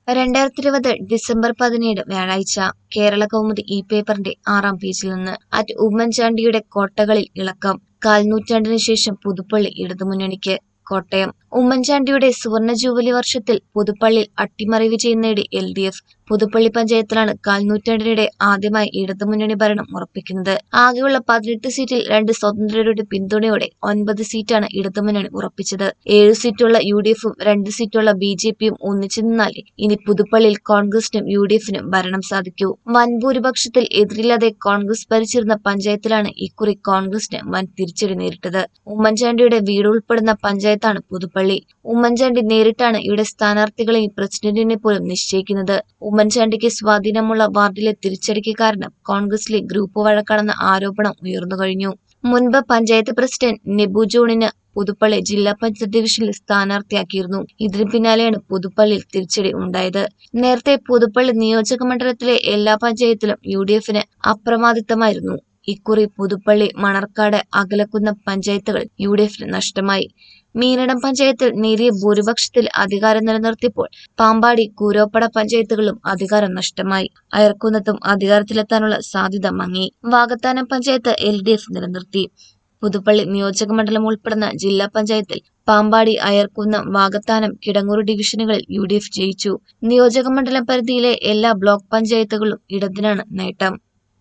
രണ്ടായിരത്തി ഇരുപത് ഡിസംബർ പതിനേഴ് വ്യാഴാഴ്ച കേരള കൗമുദി ഈ പേപ്പറിന്റെ ആറാം പേജിൽ നിന്ന് അറ്റ് ഉമ്മൻചാണ്ടിയുടെ കോട്ടകളിൽ ഇളക്കം കാൽനൂറ്റാണ്ടിനു ശേഷം പുതുപ്പള്ളി ഇടതുമുന്നണിക്ക് കോട്ടയം ഉമ്മൻചാണ്ടിയുടെ സുവർണ ജൂബിലി വർഷത്തിൽ പുതുപ്പള്ളിയിൽ അട്ടിമറി വിജയം നേടി എൽ ഡി എഫ് പുതുപ്പള്ളി പഞ്ചായത്തിലാണ് കാൽനൂറ്റാണ്ടിനിടെ ആദ്യമായി ഇടതുമുന്നണി ഭരണം ഉറപ്പിക്കുന്നത് ആകെയുള്ള പതിനെട്ട് സീറ്റിൽ രണ്ട് സ്വതന്ത്രരുടെ പിന്തുണയോടെ ഒൻപത് സീറ്റാണ് ഇടതുമുന്നണി ഉറപ്പിച്ചത് ഏഴ് സീറ്റുള്ള യു ഡി എഫും രണ്ട് സീറ്റുള്ള ബി ജെ പിയും ഒന്നിച്ചു നിന്നാലേ ഇനി പുതുപ്പള്ളിയിൽ കോൺഗ്രസിനും യു ഡി എഫിനും ഭരണം സാധിക്കൂ വൻ ഭൂരിപക്ഷത്തിൽ എതിരില്ലാതെ കോൺഗ്രസ് ഭരിച്ചിരുന്ന പഞ്ചായത്തിലാണ് ഇക്കുറി കോൺഗ്രസിന് വൻ തിരിച്ചടി നേരിട്ടത് ഉമ്മൻചാണ്ടിയുടെ വീട് ഉൾപ്പെടുന്ന പഞ്ചായത്താണ് പുതുപ്പള്ളി ഉമ്മൻചാണ്ടി നേരിട്ടാണ് ഇവിടെ സ്ഥാനാർത്ഥികളെയും പ്രസിഡന്റിനെ പോലും നിശ്ചയിക്കുന്നത് ഉമ്മൻചാണ്ടിക്ക് സ്വാധീനമുള്ള വാർഡിലെ തിരിച്ചടിക്ക് കാരണം കോൺഗ്രസിലെ ഗ്രൂപ്പ് വഴക്കാണെന്ന ആരോപണം ഉയർന്നു കഴിഞ്ഞു മുൻപ് പഞ്ചായത്ത് പ്രസിഡന്റ് നെബു ജോണിന് പുതുപ്പള്ളി ജില്ലാ പഞ്ചായത്ത് ഡിവിഷനിൽ സ്ഥാനാർത്ഥിയാക്കിയിരുന്നു ഇതിന് പിന്നാലെയാണ് പുതുപ്പള്ളിയിൽ തിരിച്ചടി ഉണ്ടായത് നേരത്തെ പുതുപ്പള്ളി നിയോജക മണ്ഡലത്തിലെ എല്ലാ പഞ്ചായത്തിലും യു ഡി എഫിന് അപ്രമാദിത്തമായിരുന്നു ഇക്കുറി പുതുപ്പള്ളി മണർക്കാട് അകലക്കുന്ന പഞ്ചായത്തുകൾ യു ഡി എഫിന് നഷ്ടമായി മീനടം പഞ്ചായത്തിൽ നേരിയ ഭൂരിപക്ഷത്തിൽ അധികാരം നിലനിർത്തിയപ്പോൾ പാമ്പാടി കൂരോപ്പട പഞ്ചായത്തുകളിലും അധികാരം നഷ്ടമായി അയർക്കുന്നത്തും അധികാരത്തിലെത്താനുള്ള സാധ്യത മങ്ങി Vakathanam panchayat L D F നിലനിർത്തി പുതുപ്പള്ളി നിയോജക മണ്ഡലം ഉൾപ്പെടുന്ന ജില്ലാ പഞ്ചായത്തിൽ പാമ്പാടി അയർക്കുന്നം വാകത്താനം കിടങ്ങൂർ ഡിവിഷനുകളിൽ യു ഡി എഫ് ജയിച്ചു നിയോജക മണ്ഡലം പരിധിയിലെ എല്ലാ ബ്ലോക്ക് പഞ്ചായത്തുകളിലും ഇടതിനാണ് നേട്ടം